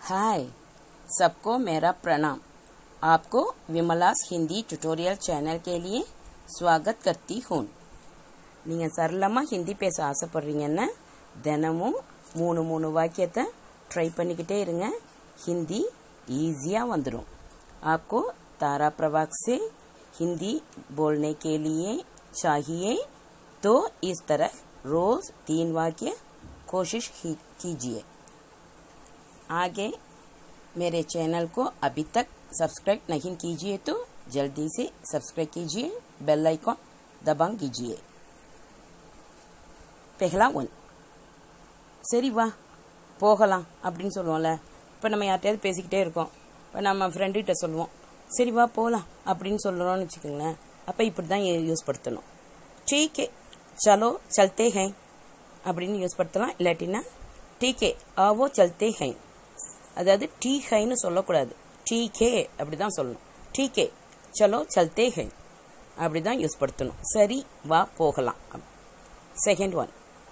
हाय सबको मेरा प्रणाम आपको विमलास हिंदी ट्यूटोरियल चैनल के लिए स्वागत करती हूँ நீங்கள் சரளமாக ஹிந்தி பேச ஆசைப்படுறீங்கன்னா தினமும் மூணு மூணு வாக்கியத்தை ட்ரை பண்ணிக்கிட்டே இருங்க ஹிந்தி ஈஸியாக வந்துடும் आपको तारा प्रवाक से हिंदी बोलने के लिए चाहिए तो इस तरह रोज तीन वाक्य कोशिश ही- कीजिए आगे मेरे चैनल को अभी तक सब्सक्राइब नहीं कीजिए तो जल्दी से सब्सक्राइब कीजिए बेल आइकॉन दबा कीजिए पहला वन சரி வா போகலாம் அப்படின்னு சொல்லுவோம்ல இப்போ நம்ம யார்கிட்டயாவது பேசிக்கிட்டே இருக்கோம் இப்போ நம்ம ஃப்ரெண்டுகிட்ட சொல்லுவோம் சரி வா போகலாம் அப்படின்னு சொல்கிறோம்னு வச்சுக்கோங்களேன் அப்போ இப்படி தான் யூஸ் படுத்தணும் டீக்கே சலோ சல்தே ஹை அப்படின்னு யூஸ் படுத்தலாம் இல்லாட்டினா டீக்கே ஆவோ சல்தே ஹை அதாவது டீ ஹைன்னு சொல்லக்கூடாது டீ கே அப்படி தான் சொல்லணும் டீ கே சலோ சல்தே ஹை அப்படி தான் யூஸ் படுத்தணும் சரி வா போகலாம் செகண்ட் ஒன்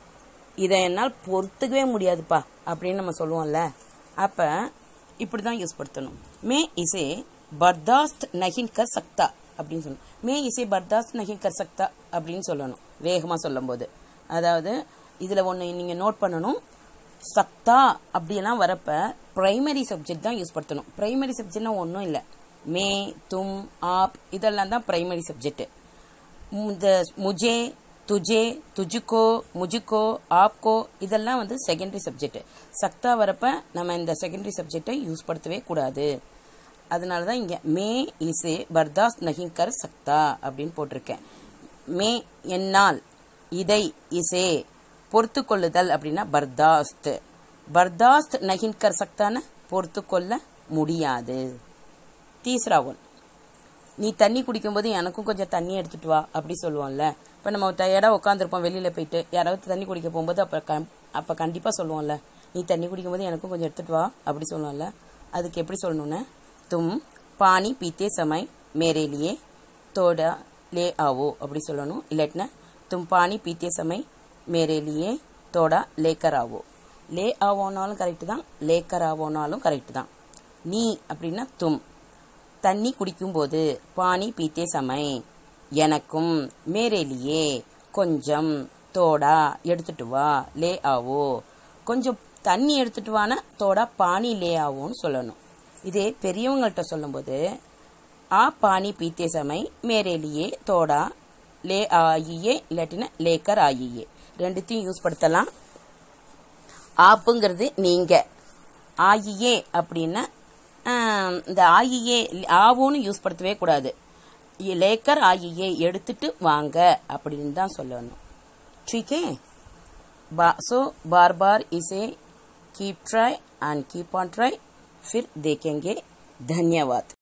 இதை என்னால் பொறுத்துக்கவே முடியாதுப்பா அப்படின்னு நம்ம சொல்லுவோம்ல அப்போ இப்படி தான் யூஸ் படுத்தணும் மே இசே பர்தாஸ்த் நகின் கர் சக்தா அப்படின்னு சொல்லணும் மே இசே பர்தாஸ்த் நகின் கர் சக்தா அப்படின்னு சொல்லணும் வேகமாக சொல்லும்போது அதாவது இதில் ஒன்று நீங்கள் நோட் பண்ணணும் சக்தா அப்படியெல்லாம் வரப்ப பிரைமரி சப்ஜெக்ட் தான் யூஸ் படுத்தணும் பிரைமரி சப்ஜெக்ட்னா ஒன்றும் இல்லை மே தும் ஆப் இதெல்லாம் தான் பிரைமரி சப்ஜெக்ட் இந்த முஜே துஜே துஜுக்கோ முஜுக்கோ ஆப்கோ இதெல்லாம் வந்து செகண்டரி சப்ஜெக்ட் சக்தா வரப்ப நம்ம இந்த செகண்டரி சப்ஜெக்டை யூஸ் படுத்தவே கூடாது அதனால தான் இங்கே மே இசே பர்தாஸ்த் நகிங்கர் சக்தா அப்படின்னு போட்டிருக்கேன் மே என்னால் இதை இசே பொறுத்து கொள்ளுதல் அப்படின்னா பர்தாஸ்த் பர்தாஸ்த் நகின்கர் சக்தான பொறுத்து கொள்ள முடியாது தீஸ்ரா ஒன் நீ தண்ணி குடிக்கும்போது எனக்கும் கொஞ்சம் தண்ணி எடுத்துட்டு வா அப்படி சொல்லுவோம்ல இப்போ நம்ம டயர்டாக உட்காந்துருப்போம் வெளியில் போயிட்டு யாராவது தண்ணி குடிக்க போகும்போது அப்போ க அப்போ கண்டிப்பாக சொல்லுவோம்ல நீ தண்ணி குடிக்கும்போது எனக்கும் கொஞ்சம் எடுத்துட்டு வா அப்படி சொல்லுவோம்ல அதுக்கு எப்படி சொல்லணும்னு தும் பானி பீத்தே சமய் மேரே லியே தோடா லே ஆவோ அப்படி சொல்லணும் இல்லாட்டினா தும் பானி பீத்தே சமய் மேரே லியே தோடா லேக்கர் ஆவோ லே ஆவோனாலும் கரெக்டு தான் லேக்கர் ஆவோனாலும் கரெக்டு தான் நீ அப்படின்னா தும் தண்ணி குடிக்கும்போது பானி பீத்தே சமை எனக்கும் மேரேலியே கொஞ்சம் தோடா எடுத்துட்டு வா லே ஆவோ கொஞ்சம் தண்ணி எடுத்துட்டு வானா தோடா பானி லே ஆவோன்னு சொல்லணும் இதே பெரியவங்கள்ட்ட சொல்லும்போது ஆ பானி பீத்தே சமை மேரேலியே தோடா லே ஆயியே இல்லாட்டினா லேக்கர் ஆயியே ரெண்டுத்தையும் யூஸ் படுத்தலாம் ஆப்புங்கிறது நீங்க ஆயியே அப்படின்னா ஆம், இந்த ஆயியே ஆவோன்னு யூஸ் படுத்தவே கூடாது லேக்கர் ஆயியே எடுத்துட்டு வாங்க அப்படின்னு தான் சொல்லணும் ठीक है बा- सो बार बार इसे keep try and keep on try फिर देखेंगे धन्यवाद